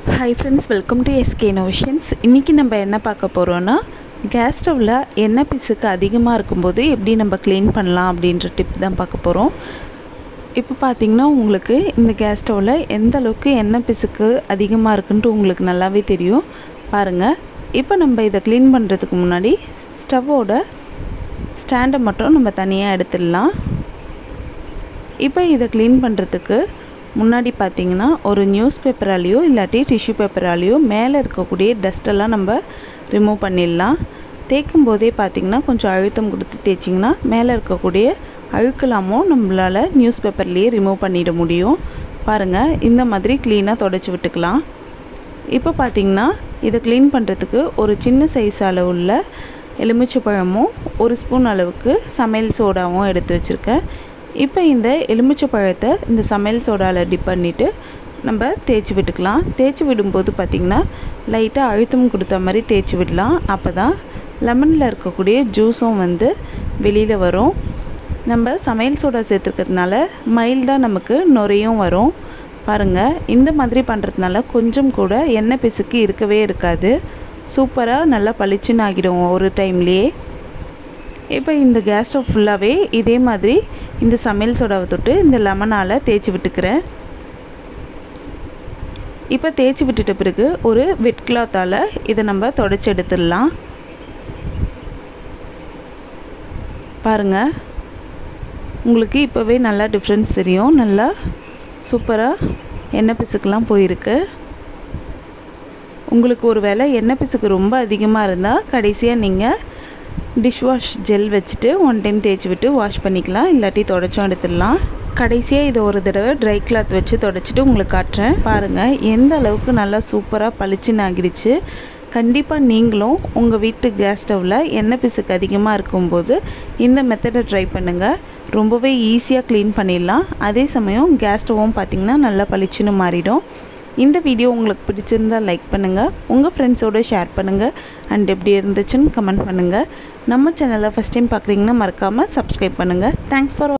hi friends welcome to SK notions இன்றைக்கி நம்ம என்ன பார்க்க போகிறோன்னா கேஸ் ஸ்டவ்வில் எண்ணெய் பிசுக்கு அதிகமாக இருக்கும்போது எப்படி நம்ம க்ளீன் பண்ணலாம் அப்படின்ற டிப் தான் பார்க்க போகிறோம் இப்போ பார்த்தீங்கன்னா உங்களுக்கு இந்த கேஸ் ஸ்டவ்வில் எந்த அளவுக்கு எண்ணெய் பிசுக்கு அதிகமாக இருக்குன்ட்டு உங்களுக்கு நல்லாவே தெரியும் பாருங்கள் இப்போ நம்ம இதை க்ளீன் பண்ணுறதுக்கு முன்னாடி ஸ்டவ்வோட ஸ்டாண்டை மட்டும் நம்ம தனியாக எடுத்துடலாம் இப்போ இதை க்ளீன் பண்ணுறதுக்கு முன்னாடி பார்த்தீங்கன்னா ஒரு நியூஸ் பேப்பராலேயோ இல்லாட்டி டிஷ்யூ பேப்பராலேயோ மேலே இருக்கக்கூடிய டஸ்ட்டெல்லாம் நம்ம ரிமூவ் பண்ணிடலாம் தேய்க்கும் போதே பார்த்தீங்கன்னா கொஞ்சம் அழுத்தம் கொடுத்து தேய்ச்சிங்கன்னா மேலே இருக்கக்கூடிய அழுக்கலாமும் நம்மளால் நியூஸ் பேப்பர்லேயே ரிமூவ் பண்ணிட முடியும் பாருங்கள் இந்த மாதிரி க்ளீனாக தொடச்சி விட்டுக்கலாம் இப்போ பார்த்தீங்கன்னா இதை க்ளீன் பண்ணுறதுக்கு ஒரு சின்ன சைஸ் அளவுள்ள எலுமிச்சை ஒரு ஸ்பூன் அளவுக்கு சமையல் சோடாவும் எடுத்து வச்சுருக்கேன் இப்போ இந்த எலுமிச்சை பழத்தை இந்த சமையல் சோடாவில் டிப் பண்ணிவிட்டு நம்ம தேய்ச்சி விட்டுக்கலாம் தேய்ச்சி விடும்போது பார்த்திங்கன்னா லைட்டாக அழுத்தம் கொடுத்த மாதிரி தேய்ச்சி விடலாம் அப்போ தான் லெமனில் இருக்கக்கூடிய ஜூஸும் வந்து வெளியில் வரும் நம்ம சமையல் சோடா சேர்த்துருக்கிறதுனால மைல்டாக நமக்கு நுரையும் வரும் பாருங்கள் இந்த மாதிரி பண்ணுறதுனால கொஞ்சம் கூட எண்ணெய் பிசுக்கு இருக்கவே இருக்காது சூப்பராக நல்லா பளிச்சுன்னு ஆகிடும் ஒரு டைம்லேயே இப்போ இந்த கேஸ் ஸ்டவ் ஃபுல்லாகவே இதே மாதிரி இந்த சமையல் சோடாவை தொட்டு இந்த லெமனால் தேய்ச்சி விட்டுக்கிறேன் இப்போ தேய்ச்சி விட்டுட்ட பிறகு ஒரு வெட் கிளாத்தால் இதை நம்ம தொடச்சி எடுத்துடலாம் பாருங்கள் உங்களுக்கு இப்போவே நல்லா டிஃப்ரென்ஸ் தெரியும் நல்லா சூப்பராக எண்ணெய் பிசுக்கெலாம் போயிருக்கு உங்களுக்கு ஒரு வேளை எண்ணெய் பிசுக்கு ரொம்ப அதிகமாக இருந்தால் கடைசியாக நீங்கள் டிஷ் வாஷ் ஜெல் வச்சுட்டு ஒன் டைம் தேய்ச்சி விட்டு வாஷ் பண்ணிக்கலாம் இல்லாட்டி தொடச்சும் எடுத்துடலாம் கடைசியாக இதை ஒரு தடவை ட்ரை கிளாத் வச்சு தொடச்சிட்டு உங்களுக்கு காட்டுறேன் பாருங்கள் எந்த அளவுக்கு நல்லா சூப்பராக பளிச்சுன்னு ஆகிடுச்சு கண்டிப்பாக நீங்களும் உங்கள் வீட்டு கேஸ் ஸ்டவ்வில் எண்ணெய் பிசுக்கு அதிகமாக இருக்கும்போது இந்த மெத்தடை ட்ரை பண்ணுங்கள் ரொம்பவே ஈஸியாக க்ளீன் பண்ணிடலாம் அதே சமயம் கேஸ் ஸ்டவ்வும் பார்த்திங்கன்னா நல்லா பளிச்சுன்னு மாறிடும் இந்த வீடியோ உங்களுக்கு பிடிச்சிருந்தால் லைக் பண்ணுங்கள் உங்கள் ஃப்ரெண்ட்ஸோடு ஷேர் பண்ணுங்கள் அண்ட் எப்படி இருந்துச்சுன்னு கமெண்ட் பண்ணுங்கள் நம்ம சேனலை ஃபஸ்ட் டைம் பார்க்குறீங்கன்னா மறக்காமல் சப்ஸ்கிரைப் பண்ணுங்கள் தேங்க்ஸ் ஃபார்